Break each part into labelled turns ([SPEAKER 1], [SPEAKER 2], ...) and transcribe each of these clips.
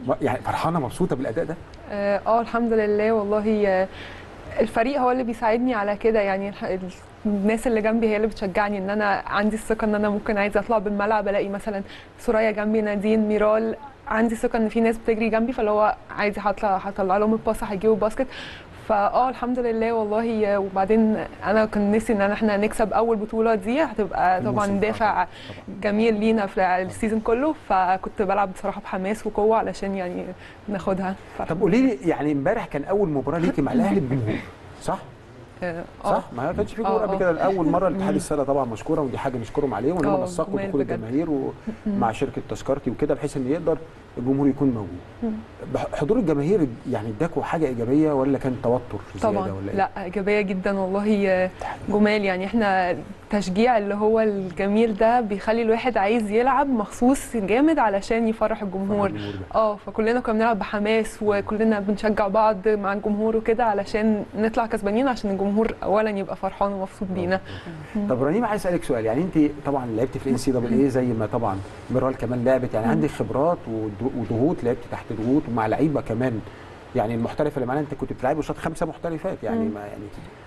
[SPEAKER 1] يعني فرحانه مبسوطه بالاداء ده
[SPEAKER 2] اه آه، الحمد لله والله آه، الفريق هو اللي بيساعدني على كده يعني الح- الناس اللي جنبي هي اللي بتشجعني ان انا عندي الثقه ان انا ممكن عايزه اطلع بالملعب الاقي مثلا سوريا جنبي نادين ميرال عندي ثقه ان في ناس بتجري جنبي فاللي هو عايزه هطلع هطلع لهم الباص هيجيبوا باسكت فاه الحمد لله والله آه، وبعدين انا كان نفسي ان احنا نكسب اول بطوله دي هتبقى طبعا
[SPEAKER 1] الموسم.
[SPEAKER 2] دافع
[SPEAKER 1] طبعاً.
[SPEAKER 2] جميل لينا في السيزون كله فكنت بلعب بصراحه بحماس وقوه علشان يعني ناخدها ف...
[SPEAKER 1] طب قولي لي يعني امبارح كان اول مباراه ليكي مع الاهلي بجمهور صح؟
[SPEAKER 2] اه
[SPEAKER 1] صح؟ ما كانش في جمهور
[SPEAKER 2] آه،
[SPEAKER 1] قبل
[SPEAKER 2] آه.
[SPEAKER 1] كده اول مره الاتحاد السله طبعا مشكوره ودي حاجه نشكرهم عليه وان هم
[SPEAKER 2] آه،
[SPEAKER 1] نسقوا
[SPEAKER 2] جمال
[SPEAKER 1] دخول
[SPEAKER 2] بجد.
[SPEAKER 1] الجماهير ومع شركه تذكرتي وكده بحيث ان يقدر الجمهور يكون موجود. بح- حضور الجماهير يعني اداكوا حاجه ايجابيه ولا كان توتر زياده
[SPEAKER 2] طبعا
[SPEAKER 1] ولا ايه؟
[SPEAKER 2] لا ايجابيه جدا والله آه، جمال يعني احنا التشجيع اللي هو الجميل ده بيخلي الواحد عايز يلعب مخصوص جامد علشان يفرح الجمهور
[SPEAKER 1] الجمهور ده.
[SPEAKER 2] اه فكلنا كنا بنلعب بحماس وكلنا بنشجع بعض مع الجمهور وكده علشان نطلع كسبانين عشان الجمهور اولا يبقى فرحان ومبسوط بينا
[SPEAKER 1] طب رنيم عايز اسالك سؤال يعني انت طبعا لعبت في الان سي دبل اي زي ما طبعا ميرال كمان لعبت يعني عندك خبرات ود- وضغوط لعبت تحت ضغوط ومع لعيبه كمان يعني المحترفه اللي معانا انت كنت بتلعبي قصاد خمسه محترفات يعني
[SPEAKER 2] مم.
[SPEAKER 1] ما يعني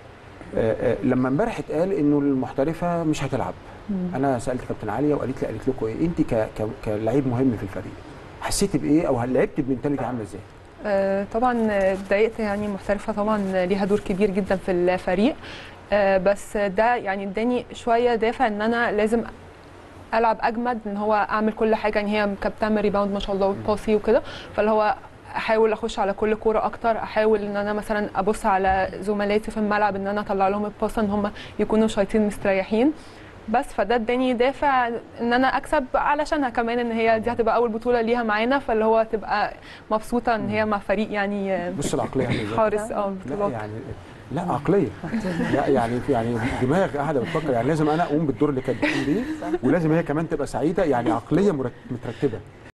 [SPEAKER 1] آه آه لما امبارح اتقال انه المحترفه مش هتلعب انا سالت كابتن عليا وقالت لي قالت لكم ايه انت ك- ك- كلاعب مهم في الفريق حسيتي بايه او هل لعبت بمنتاليتي عامله ازاي؟
[SPEAKER 2] آه، طبعا آه، اتضايقت يعني محترفه طبعا ليها دور كبير جدا في الفريق آه، بس ده يعني اداني شويه دافع ان انا لازم العب اجمد ان هو اعمل كل حاجه يعني هي كانت بتعمل ريباوند ما شاء الله وباسي وكده فاللي هو احاول اخش على كل كوره اكتر احاول ان انا مثلا ابص على زملاتي في الملعب ان انا اطلع لهم الباصه ان هم يكونوا شايطين مستريحين بس فده اداني دافع ان انا اكسب علشانها كمان ان هي دي هتبقى اول بطوله ليها معانا فاللي هو تبقى مبسوطه ان هي مع فريق يعني آه،
[SPEAKER 1] بص العقليه عامله ازاي؟
[SPEAKER 2] حارس اه
[SPEAKER 1] لا
[SPEAKER 2] بطولات
[SPEAKER 1] يعني لا عقليه لا يعني يعني دماغ قاعده بتفكر يعني لازم انا اقوم بالدور اللي كانت بتقوم بيه ولازم هي كمان تبقى سعيده يعني عقليه مرت- مترتبه